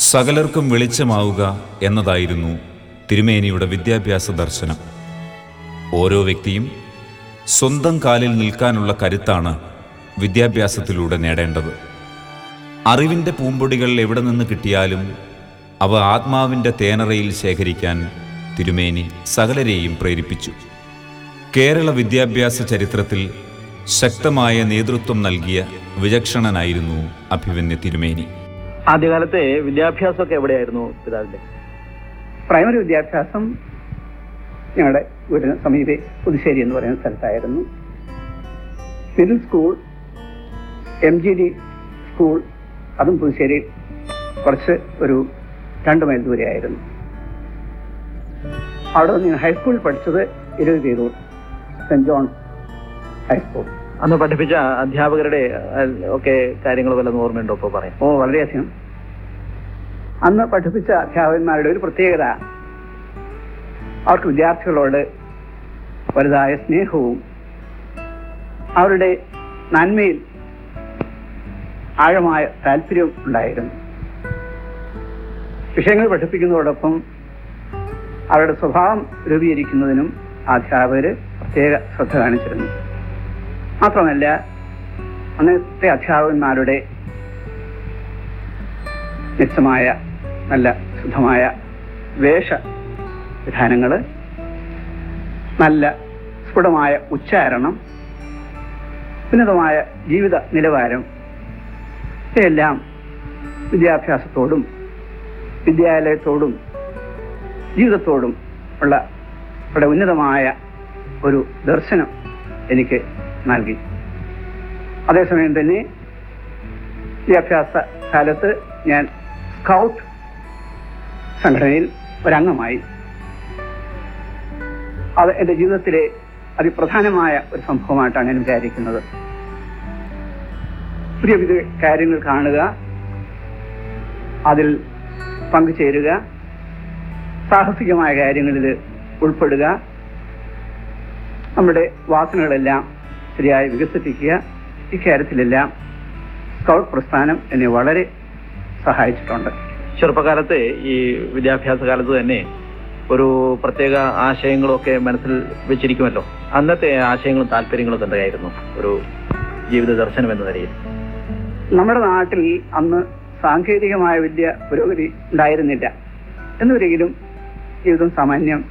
സകലർക്കും വെളിച്ചമാവുക എന്നതായിരുന്നു തിരുമേനിയുടെ വിദ്യാഭ്യാസ ദർശനം ഓരോ വ്യക്തിയും സ്വന്തം കാലിൽ നിൽക്കാനുള്ള കരുത്താണ് വിദ്യാഭ്യാസത്തിലൂടെ നേടേണ്ടത് അറിവിൻ്റെ പൂമ്പൊടികൾ എവിടെ നിന്ന് കിട്ടിയാലും അവ ആത്മാവിൻ്റെ തേനറയിൽ ശേഖരിക്കാൻ തിരുമേനി സകലരെയും പ്രേരിപ്പിച്ചു കേരള വിദ്യാഭ്യാസ ചരിത്രത്തിൽ ശക്തമായ നേതൃത്വം നൽകിയ വിചക്ഷണനായിരുന്നു അഭിമന്യ തിരുമേനി ആദ്യകാലത്തെ വിദ്യാഭ്യാസമൊക്കെ എവിടെയായിരുന്നു പിതാവിന്റെ പ്രൈമറി വിദ്യാഭ്യാസം ഞങ്ങളുടെ വീടിന് സമീപെ പുതുശ്ശേരി എന്ന് പറയുന്ന സ്ഥലത്തായിരുന്നു middle school M G D school അതും പുതുശ്ശേരി കുറച്ച് ഒരു രണ്ട് മൈൽ ദൂരെയായിരുന്നു അവിടെ നിന്ന് ഞാൻ ഹൈസ്കൂളിൽ പഠിച്ചത് ഇരുപത് ചെയ്തൂർ സെന്റ് ജോൺസ് ഹൈസ്കൂൾ അന്ന് പഠിപ്പിച്ച അധ്യാപകരുടെ അഹ്, ഒക്കെ കാര്യങ്ങൾ വല്ലതും ഓർമ്മയുണ്ടോ ഇപ്പോൾ പറയാം ഓ വളരെയധികം അന്ന് പഠിപ്പിച്ച അധ്യാപകന്മാരുടെ ഒരു പ്രത്യേകത അവർക്ക് വിദ്യാർത്ഥികളോട് വലുതായ സ്നേഹവും അവരുടെ നന്മയിൽ ആഴമായ താല്പര്യവും ഉണ്ടായിരുന്നു വിഷയങ്ങൾ പഠിപ്പിക്കുന്നതോടൊപ്പം അവരുടെ സ്വഭാവം രൂപീകരിക്കുന്നതിനും അധ്യാപകര് പ്രത്യേക ശ്രദ്ധ കാണിച്ചിരുന്നു മാത്രമല്ല അന്നത്തെ അധ്യാപകന്മാരുടെ നിശ്ചമായ നല്ല ശുദ്ധമായ വേഷ വിധാനങ്ങൾ നല്ല സ്ഫുടമായ ഉച്ചാരണം ഉന്നതമായ ജീവിത നിലവാരം ഇവയെല്ലാം വിദ്യാഭ്യാസത്തോടും വിദ്യാലയത്തോടും ജീവിതത്തോടും ഉള്ള വളരെ ഉന്നതമായ ഒരു ദർശനം എനിക്ക് നൽകി അതേസമയം തന്നെ വിദ്യാഭ്യാസ കാലത്ത് ഞാൻ സ്കൗട്ട് സംഘടനയിൽ ഒരംഗമായി അത് എൻ്റെ ജീവിതത്തിലെ അതിപ്രധാനമായ ഒരു സംഭവമായിട്ടാണ് ഞാൻ വിചാരിക്കുന്നത് പുതിയ പുതിയ കാര്യങ്ങൾ കാണുക അതിൽ പങ്കുചേരുക സാഹസികമായ കാര്യങ്ങളിൽ ഉൾപ്പെടുക നമ്മുടെ വാസനകളെല്ലാം ശരിയായി വികസിപ്പിക്കുക ഇക്കാര്യത്തിലെല്ലാം സ്കൗട്ട് പ്രസ്ഥാനം എന്നെ വളരെ സഹായിച്ചിട്ടുണ്ട് ചെറുപ്പകാലത്തെ ഈ വിദ്യാഭ്യാസ കാലത്ത് തന്നെ ഒരു പ്രത്യേക ആശയങ്ങളൊക്കെ മനസ്സിൽ വെച്ചിരിക്കുമല്ലോ അന്നത്തെ ആശയങ്ങളും താല്പര്യങ്ങളും എന്തായിരുന്നു ഒരു ജീവിത ദർശനം എന്ന നിലയിൽ നമ്മുടെ നാട്ടിൽ അന്ന് സാങ്കേതികമായ വലിയ പുരോഗതി ഉണ്ടായിരുന്നില്ല എന്നുവരെങ്കിലും ജീവിതം സാമാന്യം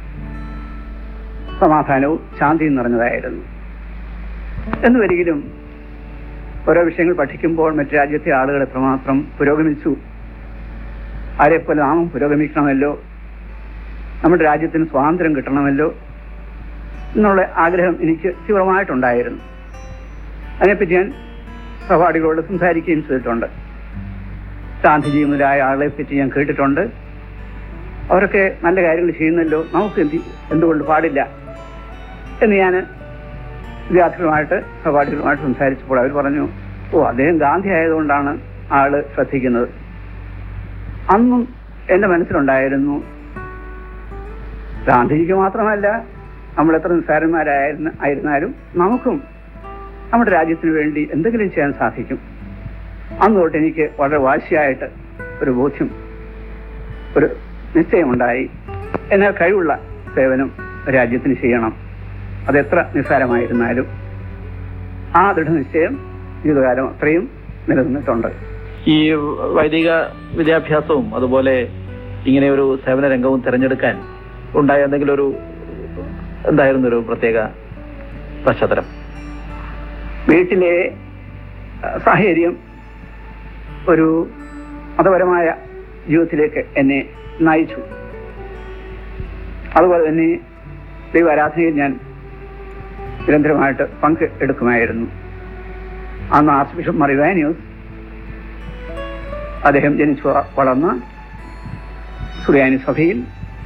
സമാധാനവും ശാന്തിയും നിറഞ്ഞതായിരുന്നു എന്നുവരെങ്കിലും ഓരോ വിഷയങ്ങൾ പഠിക്കുമ്പോൾ മറ്റു രാജ്യത്തെ ആളുകൾ എത്രമാത്രം പുരോഗമിച്ചു ആരെപ്പോലെ നാമും പുരോഗമിക്കണമല്ലോ നമ്മുടെ രാജ്യത്തിന് സ്വാതന്ത്ര്യം കിട്ടണമല്ലോ എന്നുള്ള ആഗ്രഹം എനിക്ക് തീവ്രമായിട്ടുണ്ടായിരുന്നു അതിനെപ്പറ്റി ഞാൻ സഹപാഠികളോട് സംസാരിക്കുകയും ചെയ്തിട്ടുണ്ട് ഗാന്ധിജി മുതലായ ആളെ പറ്റി ഞാൻ കേട്ടിട്ടുണ്ട് അവരൊക്കെ നല്ല കാര്യങ്ങൾ ചെയ്യുന്നല്ലോ നമുക്ക് എന്ത് എന്തുകൊണ്ട് പാടില്ല എന്ന് ഞാൻ വിദ്യാർത്ഥികളുമായിട്ട് സഹപാഠികളുമായിട്ട് സംസാരിച്ചപ്പോൾ അവർ പറഞ്ഞു ഓ അദ്ദേഹം ഗാന്ധി ആയതുകൊണ്ടാണ് ആള് ശ്രദ്ധിക്കുന്നത് അന്നും എൻ്റെ മനസ്സിലുണ്ടായിരുന്നു ഗാന്ധിജിക്ക് മാത്രമല്ല നമ്മൾ എത്ര നിസ്സാരന്മാരായിരുന്ന ആയിരുന്നാലും നമുക്കും നമ്മുടെ രാജ്യത്തിന് വേണ്ടി എന്തെങ്കിലും ചെയ്യാൻ സാധിക്കും അന്ന് തൊട്ട് എനിക്ക് വളരെ വാശിയായിട്ട് ഒരു ബോധ്യം ഒരു നിശ്ചയമുണ്ടായി എന്നാൽ കഴിവുള്ള സേവനം രാജ്യത്തിന് ചെയ്യണം അതെത്ര നിസ്സാരമായിരുന്നാലും ആ ദൃഢനിശ്ചയം ജീവിതകാലം അത്രയും നിലനിന്നിട്ടുണ്ട് ഈ വൈദിക വിദ്യാഭ്യാസവും അതുപോലെ ഇങ്ങനെ ഒരു സേവന രംഗവും തിരഞ്ഞെടുക്കാൻ ഉണ്ടായ എന്തെങ്കിലും ഒരു എന്തായിരുന്നു ഒരു പ്രത്യേക പശ്ചാത്തലം വീട്ടിലെ ആ, സാഹചര്യം ഒരു മതപരമായ ജീവിതത്തിലേക്ക് എന്നെ നയിച്ചു അതുപോലെ തന്നെ ദൈവാരാധനയിൽ ഞാൻ നിരന്തരമായിട്ട് പങ്ക് എടുക്കുമായിരുന്നു അന്ന് ആർച്ച് ബിഷപ്പ് മറിവാനിയൂസ് അദ്ദേഹം ജനിച്ചു വ- വളർന്ന സുറിയാനി സഭയിൽ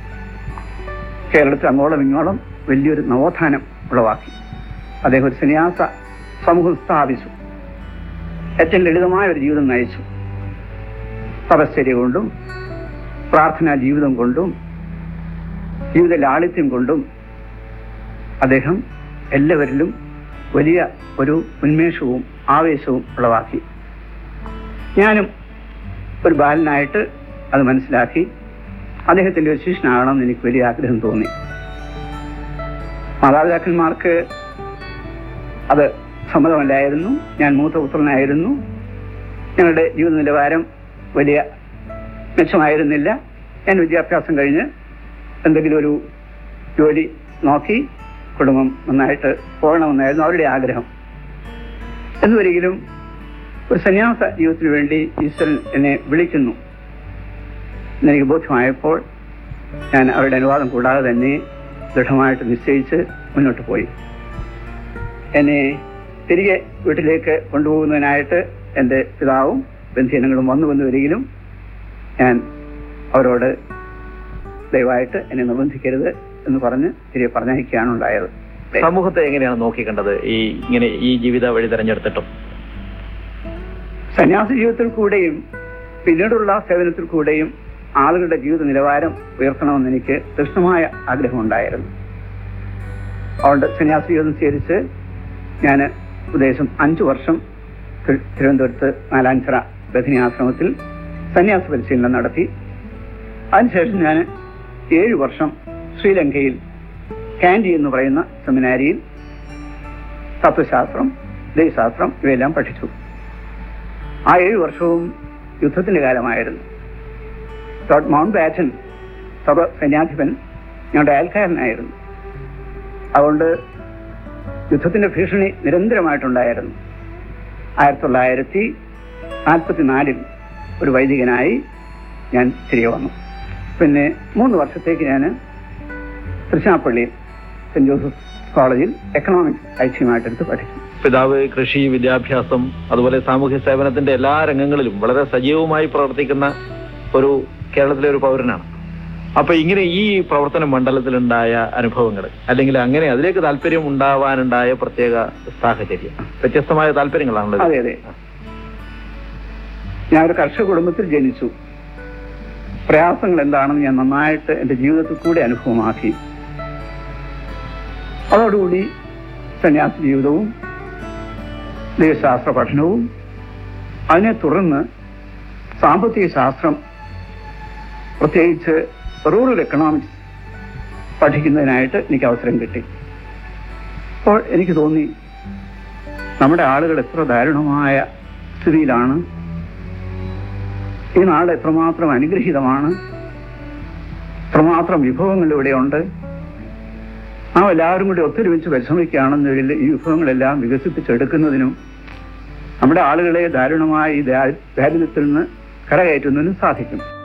കേരളത്തിൽ അങ്ങോളം ഇങ്ങോളം വലിയൊരു നവോത്ഥാനം ഉളവാക്കി അദ്ദേഹം ഒരു സന്യാസ സമൂഹം സ്ഥാപിച്ചു ഏറ്റവും ലളിതമായ ഒരു ജീവിതം നയിച്ചു തപശ്ചര്യ കൊണ്ടും പ്രാർത്ഥനാ ജീവിതം കൊണ്ടും ജീവിത ലാളിത്യം കൊണ്ടും അദ്ദേഹം എല്ലാവരിലും വലിയ ഒരു ഉന്മേഷവും ആവേശവും ഉളവാക്കി ഞാനും ഒരു ബാലനായിട്ട് അത് മനസ്സിലാക്കി അദ്ദേഹത്തിൻ്റെ ഒരു ശിഷ്യനാകണമെന്ന് എനിക്ക് വലിയ ആഗ്രഹം തോന്നി മാതാപിതാക്കന്മാർക്ക് അത് സമ്മതമല്ലായിരുന്നു ഞാൻ മൂത്ത പുത്രനായിരുന്നു ഞങ്ങളുടെ ജീവിത നിലവാരം വലിയ മെച്ചമായിരുന്നില്ല ഞാൻ വിദ്യാഭ്യാസം കഴിഞ്ഞ് എന്തെങ്കിലും ഒരു ജോലി നോക്കി കുടുംബം നന്നായിട്ട് പോകണമെന്നായിരുന്നു അവരുടെ ആഗ്രഹം എന്നുവരെങ്കിലും ഒരു സന്യാസ ജീവിതത്തിന് വേണ്ടി ഈശ്വരൻ എന്നെ വിളിക്കുന്നു എന്നെനിക്ക് ബോധ്യമായപ്പോൾ ഞാൻ അവരുടെ അനുവാദം കൂടാതെ തന്നെ ദൃഢമായിട്ട് നിശ്ചയിച്ച് മുന്നോട്ട് പോയി എന്നെ തിരികെ വീട്ടിലേക്ക് കൊണ്ടുപോകുന്നതിനായിട്ട് എൻ്റെ പിതാവും ബന്ധുജനങ്ങളും വന്നു വന്നു വരികിലും ഞാൻ അവരോട് ദയവായിട്ട് എന്നെ നിർബന്ധിക്കരുത് എന്ന് പറഞ്ഞ് തിരികെ പറഞ്ഞയക്കുകയാണ് ഉണ്ടായത് സമൂഹത്തെ എങ്ങനെയാണ് നോക്കിക്കണ്ടത് ഈ ഇങ്ങനെ ഈ ജീവിത വഴി തെരഞ്ഞെടുത്തിട്ടും സന്യാസ ജീവിതത്തിൽ കൂടെയും പിന്നീടുള്ള സേവനത്തിൽ കൂടെയും ആളുകളുടെ ജീവിത നിലവാരം ഉയർത്തണമെന്ന് എനിക്ക് തീക്ഷ്ണമായ ആഗ്രഹമുണ്ടായിരുന്നു അതുകൊണ്ട് സന്യാസ ജീവിതം സ്വീകരിച്ച് ഞാൻ ഉദ്ദേശം അഞ്ചു വർഷം തി- തിരുവനന്തപുരത്ത് നാലാഞ്ചിറ ബഥിനി ആശ്രമത്തിൽ സന്യാസ പരിശീലനം നടത്തി അതിനുശേഷം ഞാൻ ഏഴ് വർഷം ശ്രീലങ്കയിൽ കാൻഡി എന്ന് പറയുന്ന സെമിനാരിയിൽ തത്വശാസ്ത്രം ദൈവശാസ്ത്രം ഇവയെല്ലാം പഠിച്ചു ആ ഏഴ് വർഷവും യുദ്ധത്തിന്റെ കാലമായിരുന്നു ലോർഡ് മൗണ്ട് ബാറ്റൻ സർവ സൈന്യാധിപൻ ഞങ്ങളുടെ അയൽക്കാരനായിരുന്നു അതുകൊണ്ട് യുദ്ധത്തിന്റെ ഭീഷണി നിരന്തരമായിട്ടുണ്ടായിരുന്നു ആയിരത്തി തൊള്ളായിരത്തി നാൽപ്പത്തി നാലിൽ ഒരു വൈദികനായി ഞാൻ തിരികെ വന്നു പിന്നെ മൂന്ന് വർഷത്തേക്ക് ഞാൻ തൃശ്ശാപ്പള്ളിയിൽ സെന്റ് ജോസഫ് കോളേജിൽ എക്കണോമിക്സ് ഐച്ഛ്യമായിട്ടെടുത്ത് പഠിച്ചു പിതാവ് കൃഷി വിദ്യാഭ്യാസം അതുപോലെ സാമൂഹ്യ സേവനത്തിന്റെ എല്ലാ രംഗങ്ങളിലും വളരെ സജീവമായി പ്രവർത്തിക്കുന്ന ഒരു കേരളത്തിലെ ഒരു പൗരനാണ് അപ്പൊ ഇങ്ങനെ ഈ പ്രവർത്തന മണ്ഡലത്തിലുണ്ടായ അനുഭവങ്ങൾ അല്ലെങ്കിൽ അങ്ങനെ അതിലേക്ക് താല്പര്യം ഉണ്ടാവാനുണ്ടായ പ്രത്യേക സാഹചര്യം വ്യത്യസ്തമായ താല്പര്യങ്ങളാണല്ലോ അതെ അതെ ഞാൻ ഒരു കർഷക കുടുംബത്തിൽ ജനിച്ചു പ്രയാസങ്ങൾ എന്താണെന്ന് ഞാൻ നന്നായിട്ട് എൻ്റെ ജീവിതത്തിൽ കൂടി അനുഭവമാക്കി അതോടുകൂടി സന്യാസ ജീവിതവും ദൈവശാസ്ത്ര പഠനവും അതിനെ തുടർന്ന് സാമ്പത്തിക ശാസ്ത്രം പ്രത്യേകിച്ച് റൂറൽ എക്കണോമിക്സ് പഠിക്കുന്നതിനായിട്ട് എനിക്ക് അവസരം കിട്ടി അപ്പോൾ എനിക്ക് തോന്നി നമ്മുടെ ആളുകൾ എത്ര ദാരുണമായ സ്ഥിതിയിലാണ് ഈ നാട് എത്രമാത്രം അനുഗ്രഹീതമാണ് എത്രമാത്രം വിഭവങ്ങൾ ഇവിടെയുണ്ട് നാം എല്ലാവരും കൂടി ഒത്തൊരുമിച്ച് പരിശ്രമിക്കുകയാണെന്നതിൽ ഈ വിഭവങ്ങളെല്ലാം വികസിപ്പിച്ചെടുക്കുന്നതിനും നമ്മുടെ ആളുകളെ ദാരുണമായ ഈ ദാ- ദാരിദ്ര്യത്തിൽ നിന്ന് കരകയറ്റുന്നതിനും സാധിക്കും